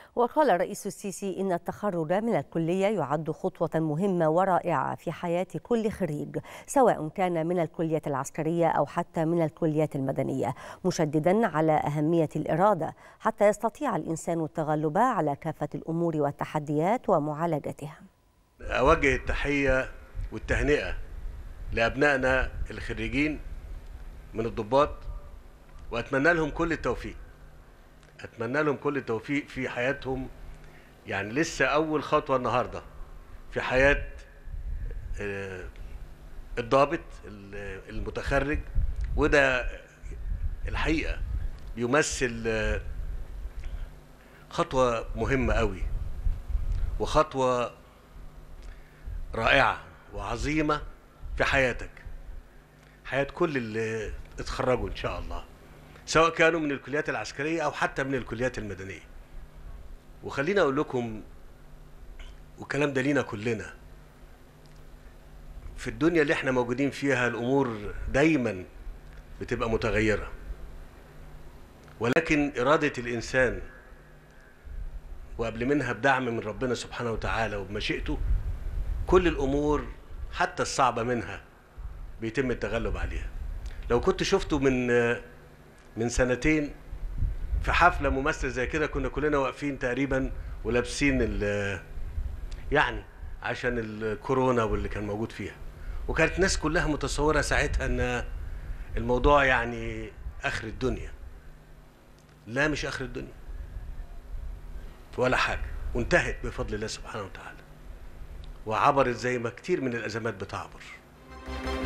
وقال الرئيس السيسي إن التخرج من الكلية يعد خطوة مهمة ورائعة في حياة كل خريج سواء كان من الكلية العسكرية أو حتى من الكليات المدنية مشددا على أهمية الإرادة حتى يستطيع الإنسان التغلب على كافة الأمور والتحديات ومعالجتها أوجه التحية والتهنئة لأبنائنا الخريجين من الضباط وأتمنى لهم كل التوفيق اتمنى لهم كل التوفيق في حياتهم يعني لسه اول خطوه النهارده في حياه آه، الضابط المتخرج وده الحقيقه بيمثل آه، خطوه مهمه قوي وخطوه رائعه وعظيمه في حياتك حياه كل اللي اتخرجوا ان شاء الله سواء كانوا من الكليات العسكريه او حتى من الكليات المدنيه وخليني اقول لكم والكلام ده لينا كلنا في الدنيا اللي احنا موجودين فيها الامور دايما بتبقى متغيره ولكن اراده الانسان وقبل منها بدعم من ربنا سبحانه وتعالى وبمشيئته كل الامور حتى الصعبه منها بيتم التغلب عليها لو كنت شفته من من سنتين في حفله ممثل زي كده كنا كلنا واقفين تقريبا ولابسين ال يعني عشان الكورونا واللي كان موجود فيها وكانت الناس كلها متصوره ساعتها ان الموضوع يعني اخر الدنيا لا مش اخر الدنيا ولا حاجه وانتهت بفضل الله سبحانه وتعالى وعبرت زي ما كتير من الازمات بتعبر